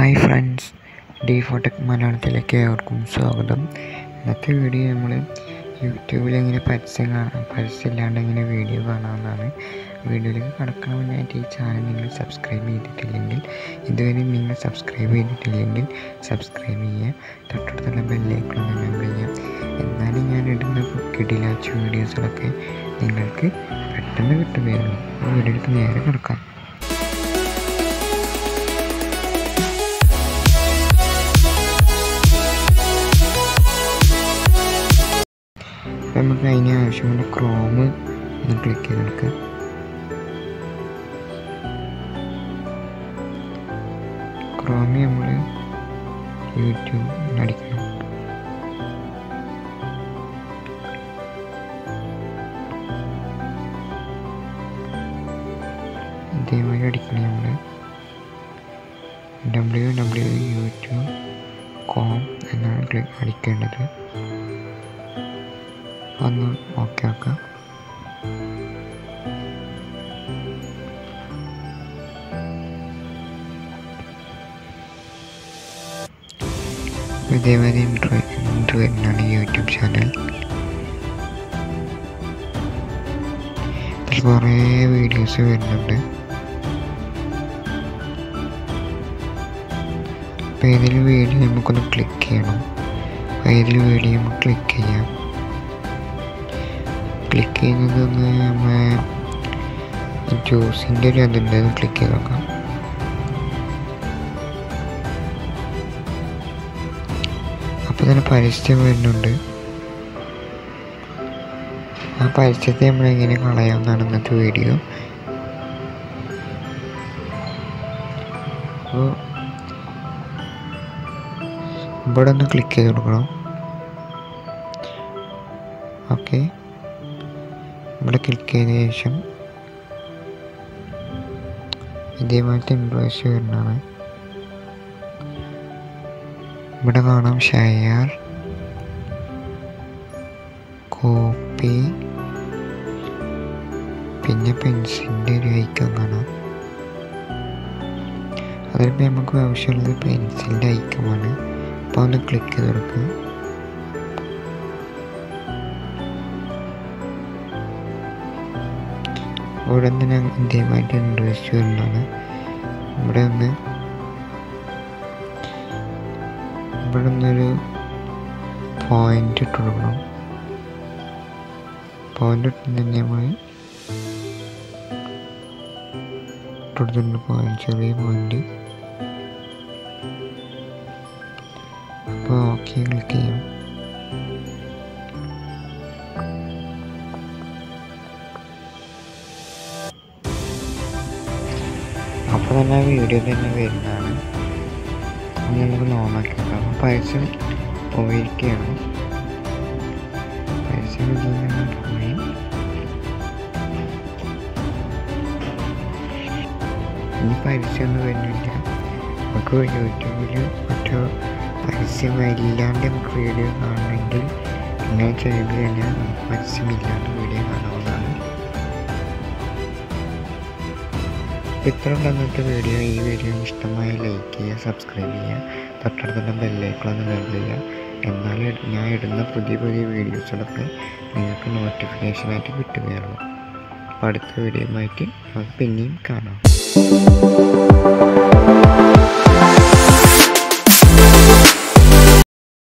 hi friends D ഫോട്ടെക് മലയാളത്തിലേക്ക് ഏവർക്കും സ്വാഗതം ഇന്നത്തെ വീഡിയോ നമ്മൾ യൂട്യൂബിൽ എങ്ങനെ പരസ്യം കാണാം പരസ്യമില്ലാണ്ട് എങ്ങനെ വീഡിയോ കാണാമെന്നാണ് വീഡിയോയിലേക്ക് കടക്കാൻ മുന്നായിട്ട് ഈ ചാനൽ നിങ്ങൾ സബ്സ്ക്രൈബ് ചെയ്തിട്ടില്ലെങ്കിൽ ഇതുവരെ നിങ്ങൾ സബ്സ്ക്രൈബ് ചെയ്തിട്ടില്ലെങ്കിൽ സബ്സ്ക്രൈബ് ചെയ്യുക തൊട്ടടുത്തുള്ള ബെല്ലൈക്കണം എനേബിൾ ചെയ്യുക എന്നാലും ഞാൻ ഇടുന്ന കിടിലാച്ച വീഡിയോസുകളൊക്കെ നിങ്ങൾക്ക് പെട്ടെന്ന് കിട്ടുകയുള്ളൂ അപ്പോൾ വീഡിയോയിലേക്ക് നേരെ കിടക്കാം അപ്പം നമുക്ക് അതിന് ആവശ്യമുള്ള ക്രോമ് ഒന്ന് ക്ലിക്ക് ചെയ്തെടുക്കാം ക്രോമ് നമ്മൾ യൂട്യൂബ് അടിക്കണം ഇതേമാതിരി അടിക്കണേ നമ്മൾ ഡബ്ല്യു ഡബ്ല്യു യൂട്യൂബ് കോം എന്നാണ് ക്ലിക്ക് അടിക്കേണ്ടത് ഒന്ന് ഓക്കെ ആക്കാം ഇതേമാതിരി ഇൻട്രോ ഇൻട്രോ വരുന്നതാണ് യൂട്യൂബ് ചാനൽ ഇതിൽ കുറേ വീഡിയോസ് വരുന്നുണ്ട് അപ്പോൾ ഏതിൽ വീഡിയോ നമുക്കൊന്ന് ക്ലിക്ക് ചെയ്യണം അപ്പോൾ ഏതിൽ വീഡിയോ നമുക്ക് ക്ലിക്ക് ചെയ്യാം ക്ലിക്ക് ചെയ്യുന്നത് ഒന്ന് നമ്മളെ ജ്യൂസിൻ്റെ ഒരു അതുണ്ട് അത് ക്ലിക്ക് ചെയ്ത് നോക്കാം അപ്പോൾ തന്നെ പരസ്യം വരുന്നുണ്ട് ആ പരസ്യത്തെ നമ്മൾ എങ്ങനെ കളയാമെന്നാണ് ഇന്നത്തെ വീഡിയോ അപ്പോൾ ഇവിടെ ഒന്ന് ക്ലിക്ക് ചെയ്ത് കൊടുക്കണം ഓക്കെ ഇവിടെ ക്ലിക്ക് ചെയ്ത ശേഷം ഇതേപോലത്തെ ഇൻവോയ്സ് വരുന്നതാണ് ഇവിടെ കാണാം ഷെയർ കോപ്പി പിന്നെ പെൻസിലിൻ്റെ ഒരു ഐക്കൺ കാണാം അതിലിപ്പോൾ നമുക്ക് ആവശ്യമുള്ളത് പെൻസിലിൻ്റെ ഐക്കമാണ് അപ്പോൾ ഒന്ന് ക്ലിക്ക് ചെയ്ത് കൊടുക്കുക ഇവിടെ നിന്ന് ഞാൻ ഇതേമായിട്ട് ഇൻട്രസ്റ്റ് വരുന്നതാണ് ഇവിടെ ഒന്ന് ഇവിടെ നിന്നൊരു പോയിന്റ് ഇട്ട് കൊടുക്കണം പോയിന്റ് ഇട്ട് തന്നെ നമ്മൾ ഇട്ടെടുത്തിട്ടുണ്ട് പോയിന്റ് ചെറിയ പോയിന്റ് അപ്പോൾ ഓക്കെ ക്ലിക്ക് ചെയ്യാം അപ്പോൾ തന്നെ ആ വീഡിയോ തന്നെ വരുന്നതാണ് അത് നമുക്ക് നോണാക്കി നോക്കാം അപ്പോൾ പരസ്യം പോയിരിക്കുകയാണ് പരസ്യം ഇതിൽ നിന്ന് പോയി ഇനി പരസ്യമൊന്നും വരുന്നില്ല നമുക്ക് യൂട്യൂബിൽ മറ്റോ പരസ്യം ഇല്ലാണ്ട് നമുക്ക് വീഡിയോ കാണണമെങ്കിൽ ഇങ്ങനെ ചെയ്ത് കഴിഞ്ഞാൽ നമുക്ക് പരസ്യമില്ലാണ്ട് വീഡിയോ കാണാവുന്നതാണ് ഇത്ര ഉണ്ടെന്നിട്ട് വീഡിയോ ഈ വീഡിയോ ഇഷ്ടമായി ലൈക്ക് ചെയ്യുക സബ്സ്ക്രൈബ് ചെയ്യുക തൊട്ടടുത്തുള്ള ബെല്ലൈക്കളൊന്ന് എനേബിൾ ചെയ്യുക എന്നാലും ഞാൻ ഇടുന്ന പുതിയ പുതിയ വീഡിയോസുകളൊക്കെ നിങ്ങൾക്ക് നോട്ടിഫിക്കേഷനായിട്ട് കിട്ടുകയുള്ളൂ അപ്പോൾ അടുത്ത വീഡിയോയുമായിട്ട് നമുക്ക് പിന്നെയും കാണാം